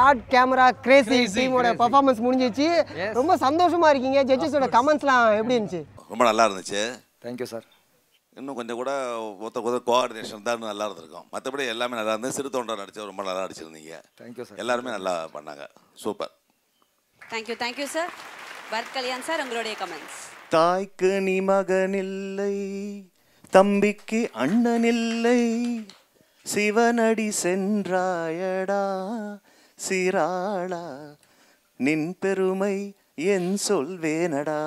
Smart camera crazy டீமோட performance முடிஞ்சிச்சு ரொம்ப சந்தோஷமா இருக்கீங்க ஜட்ஜஸோட கமெண்ட்ஸ்லாம் எப்படி இருந்துச்சு ரொம்ப நல்லா இருந்துச்சு தேங்க்யூ சார் இன்னும் கொஞ்சம் கூட ஒருத்த ஒருத்தர் கோஆர்டினேஷன் தான் இன்னும் நல்லா இருந்திருக்கும் மற்றபடி எல்லாமே நல்லா இருந்து சிறு தொண்டர் நடிச்சு ரொம்ப நல்லா நடிச்சிருந்தீங்க தேங்க்யூ சார் எல்லாருமே நல்லா பண்ணாங்க super thank you thank you sir Bharat Kalyan sir உங்களுடைய கமெண்ட்ஸ் தாய்க்கு நீ மகனில்லை தம்பிக்கு அண்ணனில்லை சிவனடி சென்றாயடா சீராளா நின் பெருமை என் சொல்வேனடா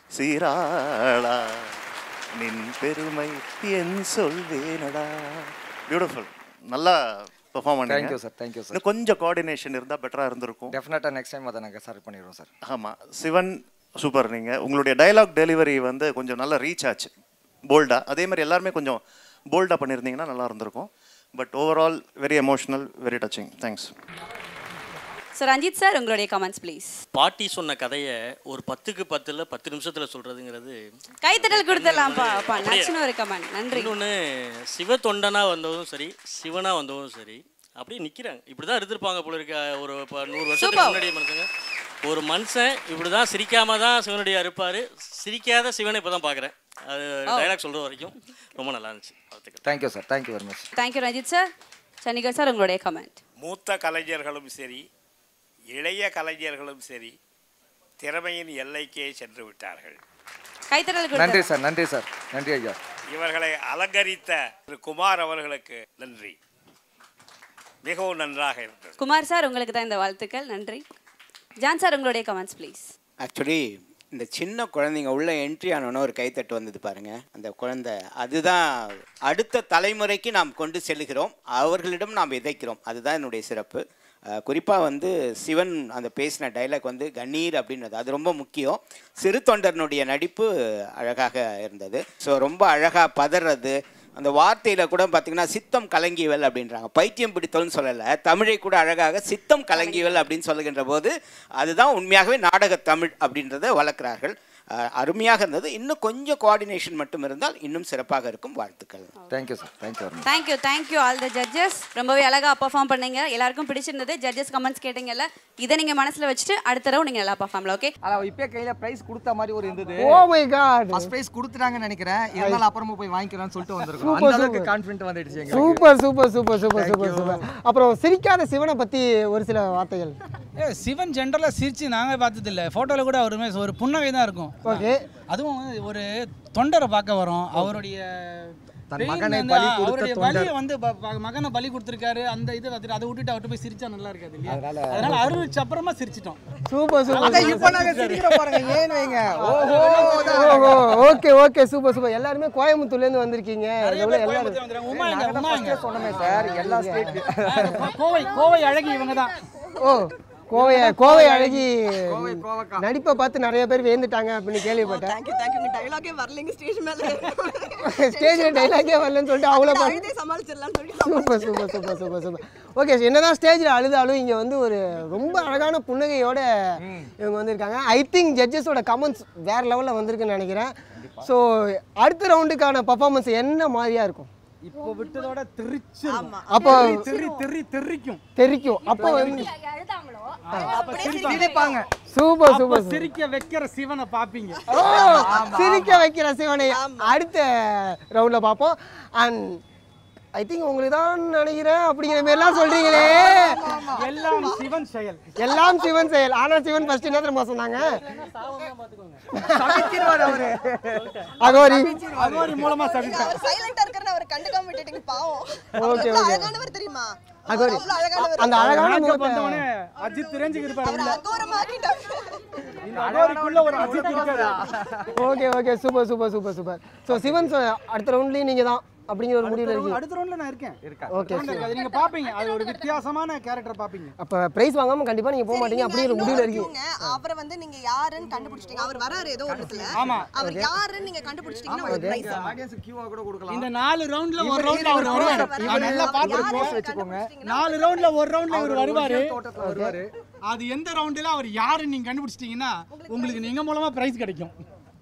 சீராளா நின் பெருமை என் சொல்வேனடா பியூட்டிஃபுல் நல்லா பெர்ஃபார்ம் பண்ணீங்க தேங்க்யூ சார் தேங்க்யூ சார் இன்னும் கொஞ்சம் கோஆர்டினேஷன் இருந்தால் பெட்டராக இருந்திருக்கும் டெஃபினட்டாக நெக்ஸ்ட் டைம் அதை நாங்கள் சார் பண்ணிடுவோம் சார் ஆமாம் சிவன் சூப்பர் நீங்கள் உங்களுடைய டயலாக் டெலிவரி வந்து கொஞ்சம் நல்லா ரீச் ஆச்சு போல்டாக அதே மாதிரி எல்லாருமே கொஞ்சம் போல்டாக பண்ணியிருந்தீங்கன்னா நல்லா இருந்திருக்கும் but overall very emotional very touching thanks so Ranjith sir உங்களுடைய கமெண்ட்ஸ் ப்ளீஸ் பாட்டி சொன்ன கதையை ஒரு பத்துக்கு பத்தில் பத்து நிமிஷத்தில் சொல்கிறதுங்கிறது கைத்தட்டல் கொடுத்துடலாம்ப்பா அப்பா நச்சுன்னு ஒரு கமெண்ட் நன்றி இன்னொன்று சிவ தொண்டனா வந்ததும் சரி சிவனா வந்ததும் சரி அப்படியே நிற்கிறாங்க இப்படி தான் இருந்திருப்பாங்க போல இருக்க ஒரு இப்போ நூறு வருஷத்துக்கு Super. முன்னாடி மனுஷங்க ஒரு மனுஷன் இப்படி தான் சிரிக்காம தான் சிவனுடைய இருப்பார் சிரிக்காத சிவனை இப்போ தான் பார்க்குறேன் அது டைலாக் சொல்கிற வரைக்கும் ரொம்ப நல்லா இருந்துச்சு வாழ்த்துக்கள் thank you sir thank you very much thank you Ranjith sir Chandigarh sir உங்களுடைய கமெண்ட் மூத்த கலைஞர்களும் சரி இளைய கலைஞர்களும் சரி திறமையின் எல்லைக்கே சென்று விட்டார்கள் கைத்தட்டல் நன்றி கொடுத்து சார் நன்றி சார் நன்றி ஐயா இவர்களை அலங்கரித்த திரு குமார் அவர்களுக்கு நன்றி மிகவும் நன்றாக இருந்தது குமார் சார் உங்களுக்கு தான் இந்த வாழ்த்துக்கள் நன்றி ஜான் சார் உங்களுடைய கமெண்ட்ஸ் ப்ளீஸ் ஆக்சுவலி இந்த சின்ன குழந்தைங்க உள்ள என்ட்ரி ஆனோன்னு ஒரு கைத்தட்டு வந்தது பாருங்க அந்த குழந்தை அதுதான் அடுத்த தலைமுறைக்கு நாம் கொண்டு செல்லுகிறோம் அவர்களிடம் நாம் விதைக்கிறோம் அதுதான் என்னுடைய சிறப்பு குறிப்பாக வந்து சிவன் அந்த பேசின டைலாக் வந்து கண்ணீர் அப்படின்றது அது ரொம்ப முக்கியம் சிறு தொண்டர்னுடைய நடிப்பு அழகாக இருந்தது ஸோ ரொம்ப அழகாக பதறது அந்த வார்த்தையில் கூட பார்த்தீங்கன்னா சித்தம் கலங்கியவள் அப்படின்றாங்க பைத்தியம் பிடித்தல்னு சொல்லலை தமிழை கூட அழகாக சித்தம் கலங்கியவள் அப்படின்னு சொல்லுகின்ற போது அதுதான் உண்மையாகவே நாடக தமிழ் அப்படின்றத வளர்க்குறார்கள் அஹ், அருமையாக இருந்தது இன்னும் கொஞ்சம் கோஆர்டினேஷன் மட்டும் இருந்தால் இன்னும் சிறப்பாக இருக்கும் வாழ்த்துக்கள் thank you sir thank you very much thank you thank you all the judges ரொம்பவே அழகா பர்ஃபார்ம் பண்ணீங்க எல்லாருக்கும் பிடிச்சிருந்தது ஜட்ஜஸ் கமெண்ட்ஸ் கேட்டீங்கல்ல இதை நீங்க மனசுல வச்சுட்டு அடுத்த தடவை நீங்க நல்லா பர்ஃபார்ம்ல ஓகே அதான் இப்போ கையில் ப்ரைஸ் கொடுத்த மாதிரி ஒரு இருந்தது oh my God first prize கொடுத்துட்டாங்கன்னு நினைக்கிறேன் இருந்தாலும் அப்புறமா போய் வாங்கிக்கிறேன்னு சொல்லிட்டு வந்திருக்கோம் Super, அந்த அளவுக்கு super. கான்ஃபிடென்ட் வந்துடுச்சு எங்களுக்கு super super super super super super அப்புறம் சிரிக்காத சிவனை பத்தி ஒரு சில வார்த்தைகள் ஏ சிவன் ஜென்ரலாக சிரிச்சு நாங்கள் பார்த்தது இல்லை ஃபோட்டோவில் கூட அவருமே ஒரு புன்னகை தான் இருக்கும் ஓகே அதுவும் வந்து ஒரு தொண்டரை பார்க்க வரோம் அவருடைய தன் pain மகனை வந்து பலி கொடுத்த அவருடைய தொண்டர். வலியை வந்து ப- ப- மகனை பலி கொடுத்துருக்காரு அந்த இதை பார்த்துட்டு அதை விட்டுட்டு அவர்கிட்ட போய் சிரிச்சா நல்லா இருக்காது இல்லையா அதனால அருள் அப்புறமா சிரிச்சிட்டோம் சூப்பர் சூப்பர் இப்போ நாங்க சிரிக்கிற பாருங்க ஏன் வைங்க ஓஹோ ஓஹோ ஓகே ஓகே சூப்பர் சூப்பர் எல்லாருமே கோயம்புத்தூர்ல இருந்து வந்திருக்கீங்க நிறைய எவ்வளவு பேர் எல்லாரும் கோயம்புத்தூர் வந்துடுறாங்க. உமா எங்க உமா எங்க சொன்னமே சார் எல்லா ஸ்டேட் கோவை கோவை அழகி இவங்க தான் ஓ கோவை கோவை அழகி கோவை கோவக்கா நடிப்பை பார்த்து நிறைய பேர் வேந்துட்டாங்க அப்படின்னு கேள்விப்பட்டேன் தேங்க்யூ தேங்க்யூ டைலாகே வரலைங்க ஸ்டேஜ் மேல ஸ்டேஜ்ல டைலாக்கே வரலன்னு சொல்லிட்டு அவ்வளோ அழுதே சமாளிச்சிடலாம்னு சொல்லி super super super super super okay என்னதான் ஸ்டேஜில் அழுதாலும் இங்கே வந்து ஒரு ரொம்ப அழகான புன்னகையோட இவங்க வந்திருக்காங்க ஐ திங்க் ஜட்ஜஸோட கமெண்ட்ஸ் வேற லெவலில் வந்திருக்குன்னு நினைக்கிறேன் ஸோ அடுத்த ரவுண்டுக்கான பர்ஃபார்மன்ஸ் என்ன மாதிரியா இருக்கும் இப்போ விட்டதோட திருச்சு அப்போ திரி திரி தெரிக்கும் தெரிக்கும் அப்போ வந்து நினைப்பாங்க சூப்பர் அப்போ சூப்பர் சிரிக்க வைக்கிற சிவனை பாப்பீங்க ஓ சிரிக்க வைக்கிற சிவனை அடுத்த ரவுண்டில் பார்ப்போம் அண்ட் ஐ திங்க் உங்களுக்கு தான் நினைக்கிறேன் அப்படிங்கிற மாதிரிலாம் சொல்றீங்களே எல்லாம் சிவன் செயல் எல்லாம் சிவன் செயல் ஆனால் சிவன் ஃபர்ஸ்ட் என்ன தெரியுமா சொன்னாங்க சமைக்கிறவர் அவரு அகோரி அகோரி மூலமா சவித்தார் அவர் சைலண்டா இருக்கிறன்னு அவர் கண்டுக்காம விட்டுட்டீங்க பாவம் Okay, அவர் okay. அழகானவர் தெரியுமா அகோரி அவ்வளவு அழகானவர் அந்த அழகான மேக்கப் முகத்தை வந்தவனே அஜித் தெரிஞ்சுக்கு இருப்பாரு அவர் அகோரமாக்கிட்டார் இந்த அகோரிக்குள்ள ஒரு அஜித் இருக்காரு okay okay super super super super so Sivan சொ- அடுத்த ரவுண்ட்லேயும் நீங்கள் தான் அப்படிங்கிற ஒரு முடிவில் இருக்கீங்க அடுத்த ரவுண்ட்ல நான் இருக்கேன் ஓகே அது நீங்க பாப்பீங்க அது ஒரு வித்தியாசமான கேரக்டர் பாப்பீங்க அப்போ ப்ரைஸ் வாங்காமல் கண்டிப்பாக நீங்கள் போக மாட்டீங்க அப்படிங்கிற ஒரு முடிவில் இருக்கீங்க இருக்கீங்க அவரை வந்து நீங்க யாருன்னு கண்டுபிடிச்சிட்டீங்க அவர் வராரு ஏதோ ஒண்ணுத்துல ஆமா அவர் யாருன்னு நீங்க கண்டுபிடிச்சிட்டீங்கன்னா ஒரு பிரைஸ் ஆடியன்ஸ் கியூவா கூட கொடுக்கலாம் இந்த நாலு ரவுண்ட்ல ஒரு ரவுண்ட்ல அவர் வருவாரு நான் நல்லா பார்த்து க்ளோஸ் வச்சுக்கோங்க நாலு ரவுண்ட்ல ஒரு ரவுண்ட்ல இவர் வருவாரு தோட்டத்துல வருவாரு அது எந்த ரவுண்டுல அவர் யாருன்னு நீங்க கண்டுபிடிச்சிட்டீங்கன்னா உங்களுக்கு நீங்க மூலமா பிரைஸ் கிடைக்கும்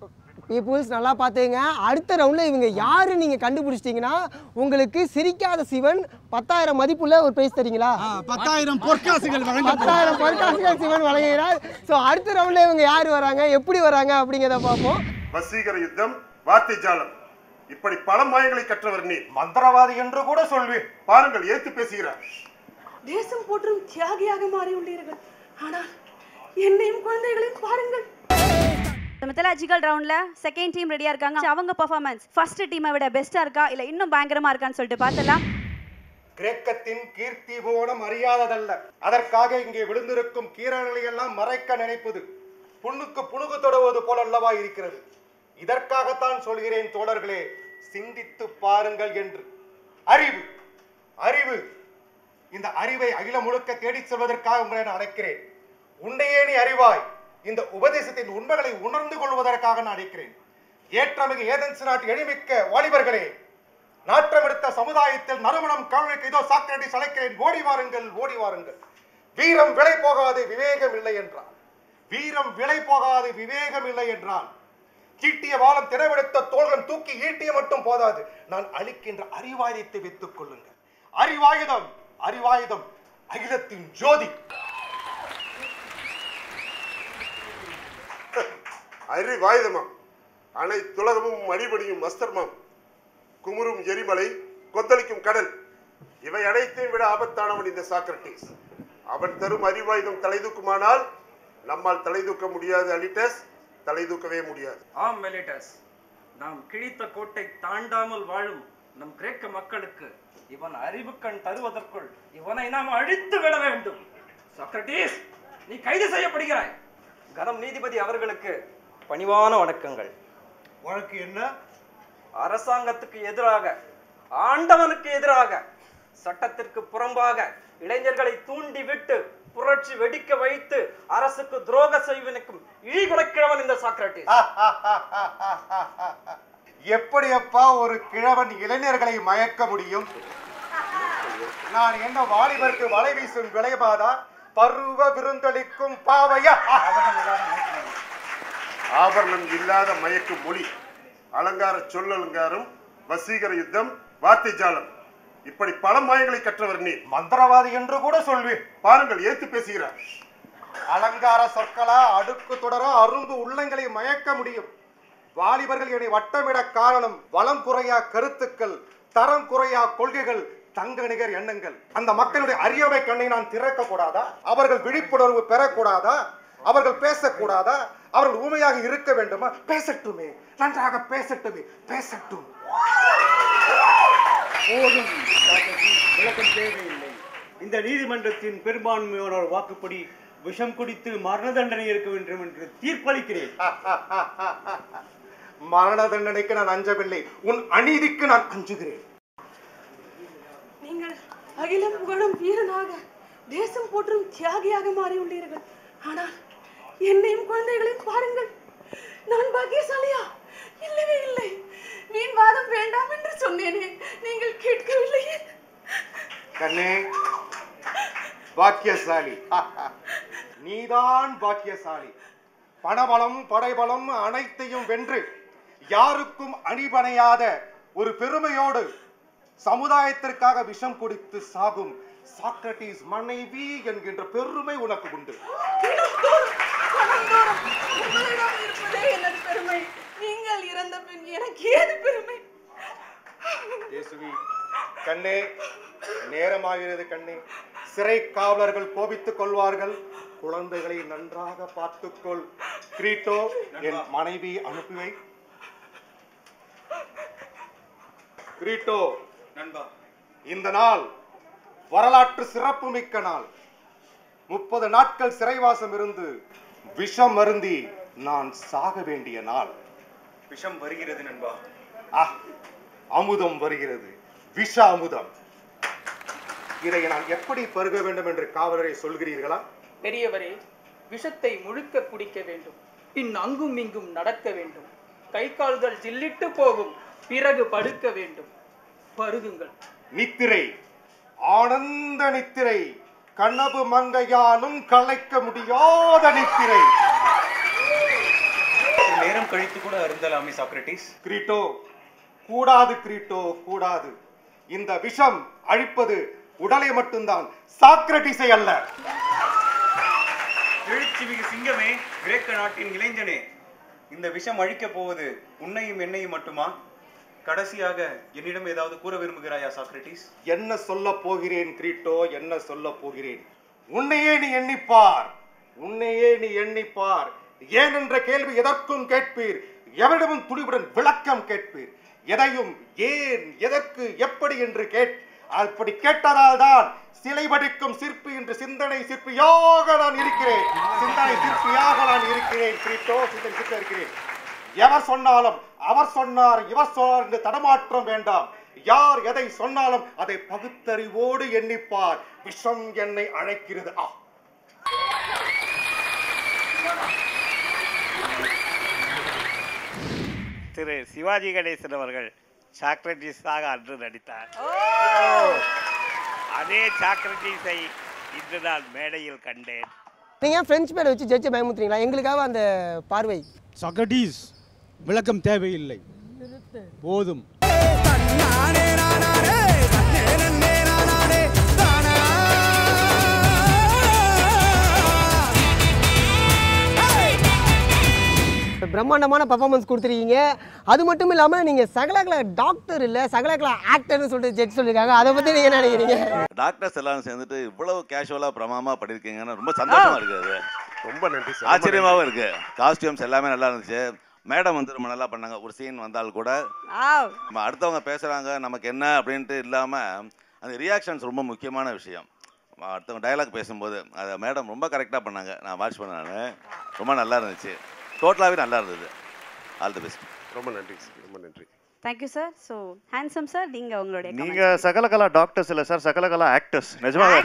பீப்புள்ஸ் நல்லா பார்த்துங்க அடுத்த ரவுண்டில் இவங்க யாரு நீங்கள் கண்டுபிடிச்சிட்டிங்கன்னா உங்களுக்கு சிரிக்காத சிவன் பத்தாயிரம் மதிப்புள்ள ஒரு ப்ரைஸ் தரீங்களா பத்தாயிரம் பொற்காசுகள் பத்தாயிரம் பொற்காசுகள் சிவன் வழங்குகிறார் ஸோ அடுத்த ரவுண்டில் இவங்க யார் வராங்க எப்படி வராங்க அப்படிங்கிறத பார்ப்போம் வசீகர யுத்தம் வார்த்தை ஜாலம் இப்படி பல மாயங்களை கற்றவர் நீ மந்திரவாதி என்று கூட சொல்வேன் பாருங்கள் ஏத்து பேசுகிறார் தேசம் போற்றும் தியாகியாக மாறியுள்ளீர்கள் ஆனால் என்னையும் குழந்தைகளையும் பாருங்கள் மித்தலாஜிக்கல் ரவுண்ட்ல செகண்ட் டீம் ரெடியா இருக்காங்க அவங்க பெர்ஃபார்மன்ஸ் ஃபர்ஸ்ட் டீமை விட பெஸ்டா இருக்கா இல்ல இன்னும் பயங்கரமா இருக்கான்னு சொல்லிட்டு பார்த்தலாம் கிரேக்கத்தின் கீர்த்தி போனம் அறியாததல்ல அதற்காக இங்கே விழுந்திருக்கும் கீரல்களை எல்லாம் மறைக்க நினைப்பது புண்ணுக்கு புணுகு தொடுவது போல அல்லவா இருக்கிறது இதற்காகத்தான் சொல்கிறேன் தோழர்களே சிந்தித்து பாருங்கள் என்று அறிவு அறிவு இந்த அறிவை அகில முழுக்க தேடிச் செல்வதற்காக உங்களை நான் அழைக்கிறேன் உன்னையே நீ அறிவாய் இந்த உபதேசத்தின் உண்மைகளை உணர்ந்து கொள்வதற்காக நான் அழைக்கிறேன் ஏற்றமிகு ஏதென்ஸ் நாட்டு எளிமிக்க வாலிபர்களே நாற்றமெடுத்த சமுதாயத்தில் நறுமணம் காவலுக்கு இதோ சாக்ரட்டிஸ் அழைக்கிறேன் ஓடி வாருங்கள் ஓடி வாருங்கள் வீரம் விலை போகாது விவேகம் இல்லை என்றார் வீரம் விலை போகாது விவேகம் இல்லை என்றால் தீட்டிய வாளம் திறவெடுத்த தோள்கள் தூக்கி ஈட்டிய மட்டும் போதாது நான் அளிக்கின்ற அறிவாயுதத்தை வைத்துக் கொள்ளுங்கள் அறிவாயுதம் அறிவாயுதம் அகிலத்தின் ஜோதி அறிவாயுதமாம் அனைத்துலகமும் அடிபடியும் அஸ்தர்மாம் குமுறும் எரிமலை கொந்தளிக்கும் கடல் இவை அனைத்தையும் விட ஆபத்தானவன் இந்த சாக்ரட்டிஸ் அவன் தரும் அறிவாயுதம் தலைதூக்குமானால் நம்மால் தலைதூக்க முடியாது அலிட்டஸ் தலைதூக்கவே முடியாது ஆம் மெலிட்டஸ் நாம் கிழித்த கோட்டை தாண்டாமல் வாழும் நம் கிரேக்க மக்களுக்கு இவன் அறிவுக்கண் தருவதற்குள் இவனை நாம் அழித்து விட வேண்டும் சாக்ரட்டிஸ் நீ கைது செய்யப்படுகிறாய் கனம் நீதிபதி அவர்களுக்கு பணிவான வணக்கங்கள் வழக்கு என்ன அரசாங்கத்துக்கு எதிராக ஆண்டவனுக்கு எதிராக சட்டத்திற்கு புறம்பாக இளைஞர்களை தூண்டி விட்டு புரட்சி வெடிக்க வைத்து அரசுக்கு துரோக செய்வனுக்கும் இழி கொடுக்கிறவன் இந்த சாக்ரட்டிஸ் எப்படியப்பா ஒரு கிழவன் இளைஞர்களை மயக்க முடியும் நான் என்ன வாலிபருக்கு வலை வீசும் விளைபாதா பருவ விருந்தளிக்கும் பாவையா ஆபரணம் இல்லாத மயக்கும் மொழி அலங்கார சொல்லலங்காரம் வசீகர யுத்தம் வார்த்தை ஜாலம் இப்படி பல மாயங்களை கற்றவர் நீ மந்திரவாதி என்று கூட சொல்வேன் பாருங்கள் ஏத்து பேசுகிறார் அலங்கார சொற்களா அடுக்கு தொடரா அரும்பு உள்ளங்களை மயக்க முடியும் வாலிபர்கள் என்னை வட்டமிட காரணம் வளம் குறையா கருத்துக்கள் தரம் குறையா கொள்கைகள் தங்க நிகர் எண்ணங்கள் அந்த மக்களுடைய அறியாமை கண்ணை நான் திறக்க கூடாதா அவர்கள் விழிப்புணர்வு பெறக்கூடாதா அவர்கள் பேசக்கூடாதா அவர்கள் ஊமையாக இருக்க வேண்டுமா பேசட்டுமே நன்றாக பேசட்டுமே பேசட்டும் போதும் விளக்கம் தேவையில்லை இந்த நீதிமன்றத்தின் பெரும்பான்மையோர் வாக்குப்படி விஷம் குடித்து மரண தண்டனை இருக்க வேண்டும் என்று தீர்ப்பளிக்கிறேன் மரண தண்டனைக்கு நான் அஞ்சவில்லை உன் அநீதிக்கு நான் அஞ்சுகிறேன் நீங்கள் அகிலம் புகழும் வீரனாக தேசம் போற்றும் தியாகியாக மாறியுள்ளீர்கள் ஆனால் என்னையும் குழந்தைகளையும் பாருங்கள் நான் பாக்கியசாலியா இல்லவே இல்லை வீண் வாதம் வேண்டாம் என்று சொன்னேனே நீங்கள் கேட்கவில்லையே கண்ணே பாக்கியசாலி நீதான் பாக்கியசாலி பணபலம் படைபலம் அனைத்தையும் வென்று யாருக்கும் அணிபணையாத ஒரு பெருமையோடு சமுதாயத்திற்காக விஷம் குடித்து சாகும் சாக்ரட்டிஸ் மனைவி என்கின்ற பெருமை உனக்கு உண்டு கணந்தோறும் உங்களிடம் இருப்பதே எனது பெருமை நீங்கள் இறந்த பின் எனக்கு ஏது பெருமை இயேசுவி கண்ணே நேரமாகிறது கண்ணே சிறை காவலர்கள் கோபித்துக் கொள்வார்கள் குழந்தைகளை நன்றாக பார்த்துக்கொள் கிரீட்டோ என் மனைவி அனுப்பி வை கிரீட்டோ நண்பா இந்த நாள் வரலாற்று சிறப்புமிக்க நாள் முப்பது நாட்கள் சிறைவாசம் இருந்து விஷம் அருந்தி நான் சாக வேண்டிய நாள் விஷம் வருகிறது நண்பா ஆ அமுதம் வருகிறது விஷ அமுதம் இதை நான் எப்படி பருக வேண்டும் என்று காவலரை சொல்கிறீர்களா பெரியவரே விஷத்தை முழுக்க குடிக்க வேண்டும் பின் அங்கும் இங்கும் நடக்க வேண்டும் கை கால்கள் ஜில்லிட்டு போகும் பிறகு படுக்க வேண்டும் பருகுங்கள் நித்திரை ஆனந்த நித்திரை கண்ணபு மங்கையாலும் கலைக்க முடியாத நித்திரை நேரம் கழித்து கூட அருந்தலாமே சாக்ரட்டிஸ் கிரீட்டோ கூடாது கிரீட்டோ கூடாது இந்த விஷம் அழிப்பது உடலை மட்டும்தான் சாக்ரட்டிஸை அல்ல எழுச்சி மிகு சிங்கமே கிரேக்க நாட்டின் இளைஞனே இந்த விஷம் அழிக்கப் போவது உன்னையும் என்னையும் மட்டுமா கடைசியாக என்னிடம் ஏதாவது கூற விரும்புகிறாயா சாக்ரட்டிஸ் என்ன சொல்ல போகிறேன் கிரீட்டோ என்ன சொல்ல போகிறேன் உன்னையே நீ எண்ணிப்பார் உன்னையே நீ எண்ணிப்பார் ஏன் என்ற கேள்வி எதற்கும் கேட்பீர் எவரிடமும் துணிவுடன் விளக்கம் கேட்பீர் எதையும் ஏன் எதற்கு எப்படி என்று கேட் அப்படி கேட்டதால் தான் சிலை வடிக்கும் சிற்பி என்று சிந்தனை சிற்பியாக நான் இருக்கிறேன் சிந்தனை சிற்பியாக நான் இருக்கிறேன் கிரீட்டோ சிந்தனை சிற்பி இருக்கிறேன் எவர் சொன்னாலும் அவர் சொன்னார் இவர் சொன்னார் என்று தடமாற்றம் வேண்டாம் யார் எதை சொன்னாலும் அதை பகுத்தறிவோடு எண்ணிப்பார் விஷம் என்னை அழைக்கிறது ஆ திரு சிவாஜி கணேசன் அவர்கள் சாக்ரட்டிஸாக அன்று நடித்தார் அதே சாக்ரட்டிஸை இன்று நான் மேடையில் கண்டேன் நீங்க ஏன் ஃப்ரெஞ்ச் பேரை வச்சு ஜட்ஜை பயமுத்துறீங்களா எங்களுக்காக அந்த பார்வை சாக்ரட்டிஸ் விளக்கம் தேவையில்லை போதும் பிரம்மாண்டமான பர்ஃபார்மன்ஸ் கொடுத்துருக்கீங்க அது மட்டும் இல்லாமல் நீங்கள் சகலகல டாக்டர் இல்லை சகலகல ஆக்டர்னு சொல்லிட்டு ஜட்ஜ் சொல்லியிருக்காங்க அதை பற்றி நீங்கள் என்ன நினைக்கிறீங்க டாக்டர்ஸ் எல்லாரும் சேர்ந்துட்டு இவ்வளவு கேஷுவலாக பிரமாமா பண்ணியிருக்கீங்கன்னு ரொம்ப சந்தோஷமா இருக்கு அது ரொம்ப நன்றி சார் ஆச்சரியமாகவும் இருக்கு காஸ்டியூம்ஸ் எல்லாமே நல்லா இருந்துச்சு மேடம் வந்து ரொம்ப நல்லா பண்ணாங்க ஒரு சீன் வந்தால் கூட நம்ம அடுத்தவங்க பேசுகிறாங்க நமக்கு என்ன அப்படின்ட்டு இல்லாமல் அந்த ரியாக்ஷன்ஸ் ரொம்ப முக்கியமான விஷயம் ம- அடுத்தவங்க டயலாக் பேசும்போது அதை மேடம் ரொம்ப கரெக்டாக பண்ணாங்க நான் வாட்ச் பண்ணேன் நான் ரொம்ப நல்லா இருந்துச்சு டோட்டலாகவே நல்லா இருந்தது ஆல் தி பெஸ்ட் ரொம்ப நன்றி சார் ரொம்ப நன்றி thank you sir so handsome sir நீங்கள் உங்களுடைய நீங்க சகலகலா டாக்டர்ஸ் இல்ல சார் சகலகலா ஆக்டர்ஸ் நிஜமாவே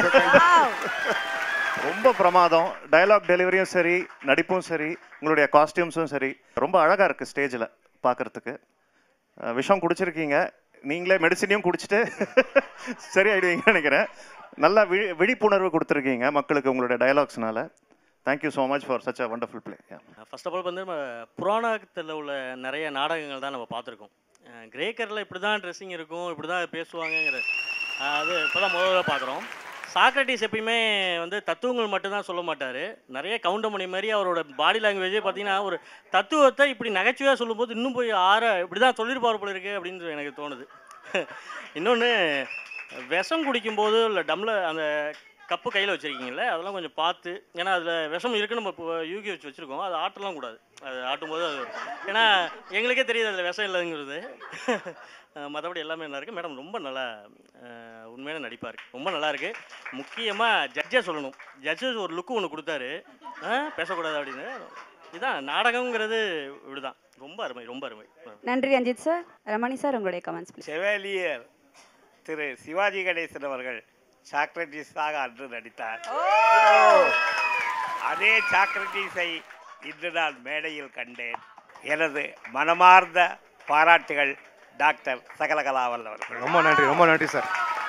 ரொம்ப பிரமாதம் டயலாக் டெலிவரியும் சரி நடிப்பும் சரி உங்களுடைய காஸ்டியூம்ஸும் சரி ரொம்ப அழகா இருக்கு ஸ்டேஜில் பார்க்கறதுக்கு அஹ் விஷம் குடிச்சிருக்கீங்க நீங்களே மெடிசினையும் குடிச்சிட்டு சரி ஆயிடுவீங்கன்னு நினைக்கிறேன் நல்லா விழி விழிப்புணர்வு கொடுத்துருக்கீங்க மக்களுக்கு உங்களுடைய டயலாக்ஸ்னால thank you so much for such a wonderful play first of all வந்து நம்ம புராணத்தில் உள்ள நிறைய நாடகங்கள் தான் நம்ம பார்த்துருக்கோம் கிரேக்கரில் இப்படி தான் ட்ரெஸ்ஸிங் இருக்கும் இப்படி தான் பேசுவாங்கங்கிற அஹ் அது இப்போ தான் முதல்ல பார்க்குறோம் சாக்ரட்டிஸ் எப்பயுமே வந்து தத்துவங்கள் மட்டும்தான் சொல்ல மாட்டார் நிறைய கவுண்டமணி மாதிரி அவரோட பாடி லாங்குவேஜே பார்த்தீங்கன்னா ஒரு தத்துவத்தை இப்படி நகைச்சுவையாக சொல்லும்போது இன்னும் போய் ஆற இப்படி தான் சொல்லியிருப்பார் போல இருக்கு அப்படின்னு எனக்கு தோணுது இன்னொன்று விஷம் குடிக்கும்போது இல்லை டம்ளர் அந்த கப்பு கையில் வச்சுருக்கீங்கல்ல அதெல்லாம் கொஞ்சம் பார்த்து ஏன்னா அதில் விஷம் இருக்குன்னு நம்ம இப்போ யூகி வச்சு வச்சுருக்கோம் அது ஆட்டலாம் கூடாது அது ஆட்டும்போது அது ஏன்னா எங்களுக்கே தெரியுது அதில் விஷம் இல்லைங்கிறது மற்றபடி எல்லாமே நல்லா இருக்குது மேடம் ரொம்ப நல்லா அஹ், உண்மையான நடிப்பாக இருக்குது ரொம்ப நல்லா இருக்குது முக்கியமாக ஜட்ஜே சொல்லணும் ஜட்ஜஸ் ஒரு லுக்கு ஒன்று கொடுத்தாரு அஹ், பேசக்கூடாது அப்படின்னு இதுதான் நாடகங்கிறது இப்படிதான் ரொம்ப அருமை ரொம்ப அருமை நன்றி ரஞ்சித் சார் ரமணி சார் உங்களுடைய கமெண்ட்ஸ் ப்ளீஸ் செவாலியர் திரு சிவாஜி கணேசன் அவர்கள் சாக்ரட்டிஸாக அன்று நடித்தார் அதே சாக்ரட்டிஸை இன்று நான் மேடையில் கண்டேன் எனது மனமார்ந்த பாராட்டுகள் டாக்டர் சகலகலாவல் அவர்கள் ரொம்ப நன்றி ரொம்ப நன்றி சார்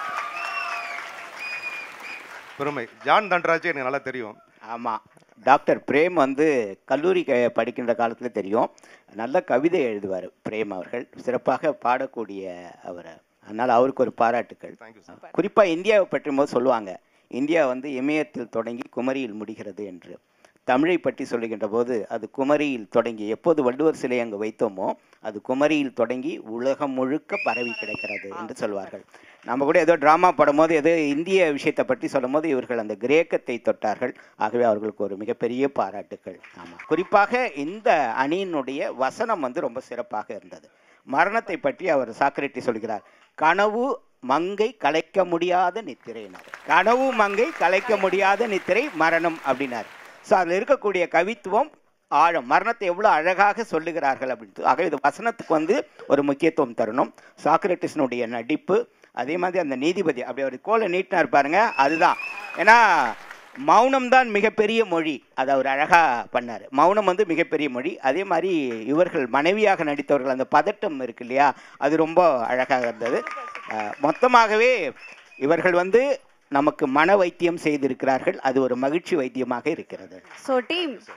பெருமை ஜான் தண்டராஜ் எனக்கு நல்லா தெரியும் ஆமாம் டாக்டர் பிரேம் வந்து கல்லூரி க- படிக்கின்ற காலத்தில் தெரியும் நல்ல கவிதை எழுதுவார் பிரேம் அவர்கள் சிறப்பாக பாடக்கூடிய அவர் அதனால் அவருக்கு ஒரு பாராட்டுக்கள் குறிப்பாக இந்தியாவை பற்றி போது சொல்லுவாங்க இந்தியா வந்து இமயத்தில் தொடங்கி குமரியில் முடிகிறது என்று தமிழை பற்றி சொல்லுகின்ற போது அது குமரியில் தொடங்கி எப்போது வள்ளுவர் சிலை அங்கு வைத்தோமோ அது குமரியில் தொடங்கி உலகம் முழுக்க பரவி கிடக்கிறது என்று சொல்வார்கள் நம்ம கூட ஏதோ ட்ராமா படும்போது ஏதோ இந்திய விஷயத்தை பற்றி சொல்லும்போது இவர்கள் அந்த கிரேக்கத்தை தொட்டார்கள் ஆகவே அவர்களுக்கு ஒரு மிகப்பெரிய பாராட்டுக்கள் ஆமாம் குறிப்பாக இந்த அணியினுடைய வசனம் வந்து ரொம்ப சிறப்பாக இருந்தது மரணத்தை பற்றி அவர் சாக்ரட்டி சொல்கிறார் கனவு மங்கை கலைக்க முடியாத நித்திரைனார் கனவு மங்கை கலைக்க முடியாத நித்திரை மரணம் அப்படின்னார் ஸோ அதில் இருக்கக்கூடிய கவித்துவம் ஆழம் மரணத்தை எவ்வளோ அழகாக சொல்லுகிறார்கள் அப்படின்ட்டு ஆகவே இது வசனத்துக்கு வந்து ஒரு முக்கியத்துவம் தரணும் சாக்ரட்டிஸினுடைய நடிப்பு அதே மாதிரி அந்த நீதிபதி அப்படி அவர் கோலை நீட்டினார் பாருங்க அதுதான் ஏன்னா மௌனம் தான் மிகப்பெரிய மொழி அதை அவர் அழகாக பண்ணார் மௌனம் வந்து மிகப்பெரிய மொழி அதே மாதிரி இவர்கள் மனைவியாக நடித்தவர்கள் அந்த பதட்டம் இருக்கு இல்லையா அது ரொம்ப அழகாக இருந்தது அஹ், மொத்தமாகவே இவர்கள் வந்து நமக்கு மன வைத்தியம் செய்திருக்கிறார்கள் அது ஒரு மகிழ்ச்சி வைத்தியமாக இருக்கிறது ஸோ டீம்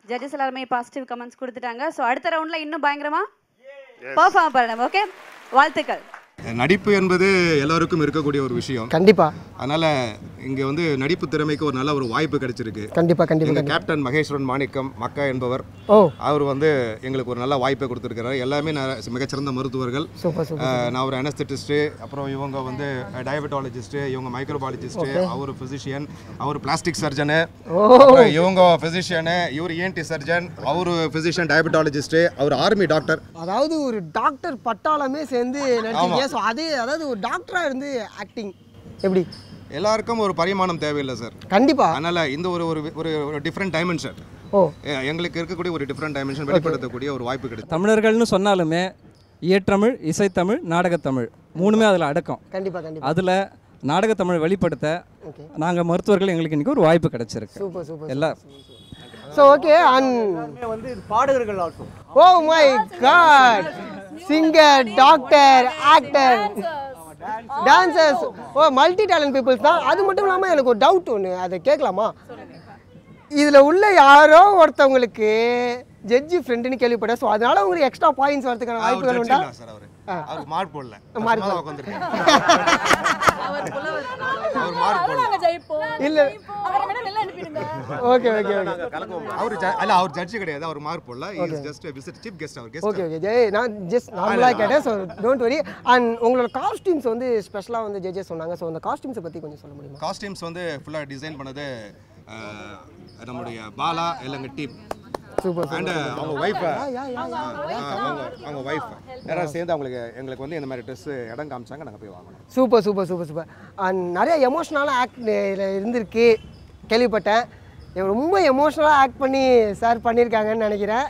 ஜட்ஜஸ் எல்லாருமே பாசிட்டிவ் கமெண்ட்ஸ் கொடுத்துட்டாங்க ஸோ அடுத்த ரவுண்டில் இன்னும் பயங்கரமா பர்ஃபார்ம் பண்ணணும் ஓகே வாழ்த்துக்கள் நடிப்பு என்பது எல்லாருக்கும் இருக்கக்கூடிய ஒரு விஷயம் கண்டிப்பா அதனால இங்க வந்து நடிப்பு திறமைக்கு ஒரு நல்ல ஒரு வாய்ப்பு கிடைச்சிருக்கு கண்டிப்பா, கண்டிப்பா, எங்க கண்டிப்பா. கேப்டன் மகேஸ்வரன் மாணிக்கம் மக்கா என்பவர் ஓ. அவர் வந்து எங்களுக்கு ஒரு நல்ல வாய்ப்பை கொடுத்துருக்கிறார் எல்லாமே ந- மிகச்சிறந்த மருத்துவர்கள் சூப்பர், சூப்பர், அஹ், நான் ஒரு அனஸ்தட்டிஸ்ட்டு அப்புறம் இவங்க வந்து டயபெட்டாலஜிஸ்ட்டு இவங்க மைக்ரோபாலஜிஸ்ட்டு Okay. அவர் ஃபிசிஷியன் அவர் பிளாஸ்டிக் சர்ஜனு ஓ. அப்புறம் இவங்க ஃபிசிஷியனு இவர் ஏன்டி சர்ஜன் அவர் ஃபிசிஷியன் டயபெட்டாலஜிஸ்ட்டு அவர் ஆர்மி டாக்டர் அதாவது ஒரு டாக்டர் பட்டாளமே சேர்ந்து நடிச்சிருக்கீங்க ஆமா. ஸோ அதே அதாவது ஒரு டாக்டரா இருந்து ஆக்டிங் எப்படி எல்லாருக்கும் ஒரு பரிமாணம் தேவையில்லை சார் கண்டிப்பா அதனால இந்த ஒரு ஒரு ஒரு ஒரு டிஃப்ரெண்ட் டைமென்ஷன் ஓ எங்களுக்கு இருக்கக்கூடிய ஒரு டிஃப்ரெண்ட் டைமென்ஷன் வெளிப்படுத்தக்கூடிய ஒரு வாய்ப்பு கிடைக்கும் தமிழர்கள்னு சொன்னாலுமே இயற்றமிழ் இசைத்தமிழ் நாடகத்தமிழ் மூணுமே அதில் அடக்கம் கண்டிப்பா கண்டிப்பா அதில் நாடகத்தமிழ் வெளிப்படுத்த Okay. நாங்கள் மருத்துவர்கள் எங்களுக்கு இன்றைக்கி ஒரு வாய்ப்பு கிடைச்சிருக்கு சூப்பர் சூப்பர் எல்லா ஸோ ஓகே அண்ட் வந்து பாடகர்கள் also oh my God singer doctor actor dancers oh multi talent peoples தான் அது மட்டும் இல்லாமல் எனக்கு ஒரு டவுட் ஒன்று அதை கேட்கலாமா இதில் உள்ள யாரோ ஒருத்தவங்களுக்கு ஜட்ஜி ஃப்ரெண்டுன்னு கேள்விப்பட்டேன் ஸோ அதனால உங்களுக்கு எக்ஸ்ட்ரா பாயிண்ட்ஸ் வரதுக்கான வாய்ப்புகள் உண்டா சார் அவர் அவர் மார்க் போடல Mark சும்மா போடல. உட்காந்துருக்காரு அவர் மார்க் போடல இல்ல ஓகே ஓகே ஓகே அவர் ஜ- அல்ல அவர் ஜட்ஜ் கிடையாது அவர் மார்க் போடல is just visit chief guest அவர் கெஸ்ட் ஓகே ஓகே ஜெய் நான் ஜஸ்ட் நார்மலாக கேட்டேன் ஸோ டோன்ட் வரி அண்ட் உங்களோட காஸ்டியூம்ஸ் வந்து ஸ்பெஷலாக வந்து ஜட்ஜஸ் சொன்னாங்க ஸோ அந்த காஸ்டியூம்ஸை பற்றி கொஞ்சம் சொல்ல முடியுமா காஸ்டியூம்ஸ் வந்து ஃபுல்லாக டிசைன் பண்ணது அஹ், நம்முடைய பாலா இல்லைங்க டீம் சூப்பர் அண்ட் அவங்க ஒய்ஃப் அவங்க அவங்க ஒய்ஃப் Yeah. யாராவது சேர்ந்து அவங்களுக்கு எங்களுக்கு வந்து இந்த மாதிரி ட்ரெஸ் இடம் காமிச்சாங்க நாங்கள் போய் வாங்கினோம் super super super super and நிறைய எமோஷ்னலான ஆக்ட் இருந்திருக்கு கேள்விப்பட்டேன் இவங்க ரொம்ப எமோஷ்னலாக ஆக்ட் பண்ணி சார் பண்ணியிருக்காங்கன்னு நினைக்கிறேன்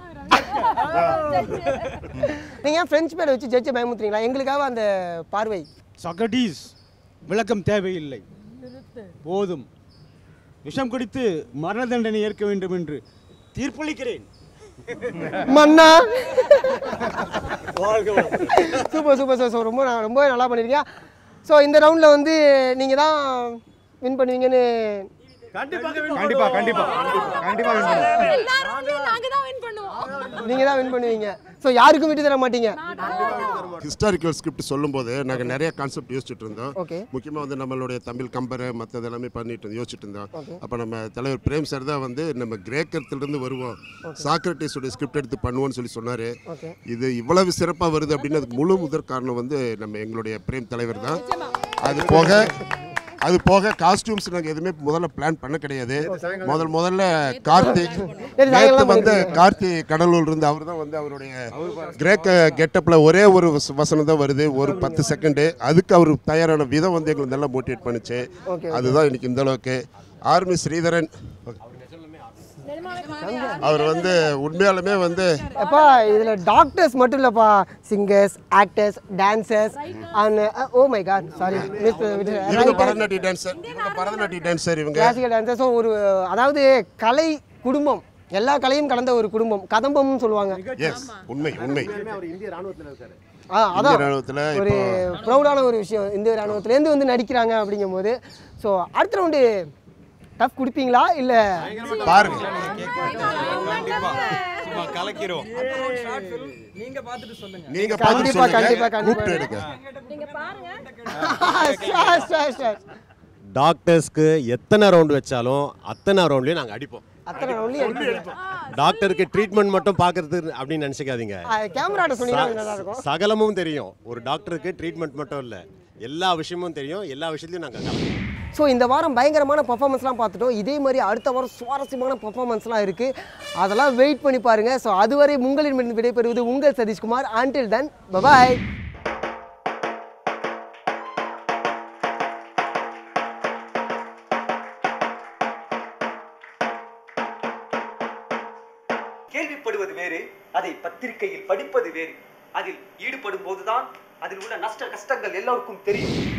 நீங்கள் ஏன் ஃப்ரெஞ்ச் பேரை வச்சு ஜட்ஜை பயமுத்துறீங்களா எங்களுக்காக அந்த பார்வை சக்ரடீஸ் விளக்கம் தேவையில்லை போதும் விஷம் குடித்து மரண தண்டனை ஏற்க வேண்டும் என்று தீர்ப்பளிக்கிறேன் மன்னா சூப்பர் சூப்பர் சார் ஸோ ரொம்ப ந- ரொம்ப நல்லா பண்ணிருக்கீங்க ஸோ இந்த ரவுண்டில் வந்து நீங்கள் தான் வின் பண்ணுவீங்கன்னு கண்டிப்பா கண்டிப்பா கண்டிப்பா கண்டிப்பா win பண்ணுவோம். நீங்கள் தான் வின் பண்ணுவீங்க ஸோ யாருக்கும் விட்டு தர மாட்டீங்க ஹிஸ்டாரிக்கல் ஸ்கிரிப்ட் சொல்லும்போது நாங்கள் நிறைய கான்செப்ட் யோசிச்சுட்டு இருந்தோம் Okay. முக்கியமாக வந்து நம்மளுடைய தமிழ் கம்பரை மற்றது எல்லாமே பண்ணிட்டு இருந்தோம், யோசிச்சுட்டு இருந்தோம் Okay. அப்போ நம்ம தலைவர் பிரேம் சார் தான் வந்து நம்ம கிரேக்கத்திலிருந்து வருவோம் சாக்ரட்டிஸோட ஸ்கிரிப்ட் எடுத்து பண்ணுவோம்னு சொல்லி சொன்னார் Okay. இது இவ்வளவு சிறப்பாக வருது அப்படின்னு அதுக்கு முழு முதற் காரணம் வந்து நம்ம எங்களுடைய பிரேம் தலைவர் தான் அது போக அது போக காஸ்டியூம்ஸ் நாங்கள் எதுவுமே முதல்ல பிளான் பண்ண கிடையாது முதல் முதல்ல கார்த்திக் சரி, நேற்று சாயங்காலம் வந்து பண்ணிருக்கீங்க. கார்த்தி கடலூர் இருந்து அவர் தான் வந்து அவருடைய கிரேக்க கெட்டப்பில் ஒரே ஒரு வச- வசனம் தான் வருது ஒரு பத்து செகண்டு அதுக்கு அவர் தயாரான விதம் வந்து எங்களுக்கு நல்லா மோட்டிவேட் பண்ணுச்சு Okay, okay. அதுதான் இன்னைக்கு இந்த அளவுக்கு ஆர்மி ஸ்ரீதரன் அவர் வந்து உண்மையாலுமே வந்து அப்பா இதில் டாக்டர்ஸ் மட்டும் இல்லைப்பா singers actors dancers and oh my God sorry இவங்க பரதநாட்டிய டான்சர் இவங்க பரதநாட்டிய டான்சர் இவங்க கிளாசிக்கல் டான்சர்ஸ் ஒரு அதாவது கலை குடும்பம் எல்லா கலையும் கலந்த ஒரு குடும்பம் கதம்பம்னு சொல்லுவாங்க எஸ் உண்மை உண்மை இந்திய ராணுவத்தில் இருக்காரு ஆ அதான் இந்திய ராணுவத்துல ஒரு இப்போ- ப்ரௌடான ஒரு விஷயம் இந்திய ராணுவத்துலேருந்து வந்து நடிக்கிறாங்க அப்படிங்கும்போது ஸோ அடுத்த ரவுண்டு டஃப் கொடுப்பீங்களா இல்லை பாருங்க கலக்கிறோம் நீங்க பார்த்துட்டு சொல்லுங்க நீங்க கண்டிப்பா கண்டிப்பா கண்டிப்பா கூப்பிட்டு எடுங்க Sure, sure, sure. டாக்டர்ஸ்க்கு எத்தனை ரவுண்ட் வச்சாலும் அத்தனை ரவுண்ட்லையும் நாங்கள் அடிப்போம் அத்தனை ரவுண்ட்லையும் அடிப்பீங்க டாக்டருக்கு ட்ரீட்மெண்ட் மட்டும் பார்க்கறது அப்படின்னு நினச்சிக்காதீங்க கேமராட்ட சொன்னீங்கன்னா நல்லா இருக்கும் சகலமும் தெரியும் ஒரு டாக்டருக்கு ட்ரீட்மெண்ட் மட்டும் இல்லை எல்லா விஷயமும் தெரியும் எல்லா விஷயத்துலையும் நாங்கள் ஸோ இந்த வாரம் பயங்கரமான பர்ஃபார்மன்ஸ்லாம் பார்த்துட்டோம் இதே மாதிரி அடுத்த வாரம் சுவாரஸ்யமான பர்ஃபார்மன்ஸ்லாம் இருக்குது அதெல்லாம் வெயிட் பண்ணி பாருங்கள் ஸோ அதுவரை உங்களின் விடைபெறுவது உங்கள் சதீஷ்குமார் ஆன்டில் தன் பபாய் கேள்விப்படுவது வேறு அதை பத்திரிகையில் படிப்பது வேறு அதில் ஈடுபடும் போதுதான் அதில் உள்ள நஷ்ட கஷ்டங்கள் எல்லோருக்கும் தெரியும்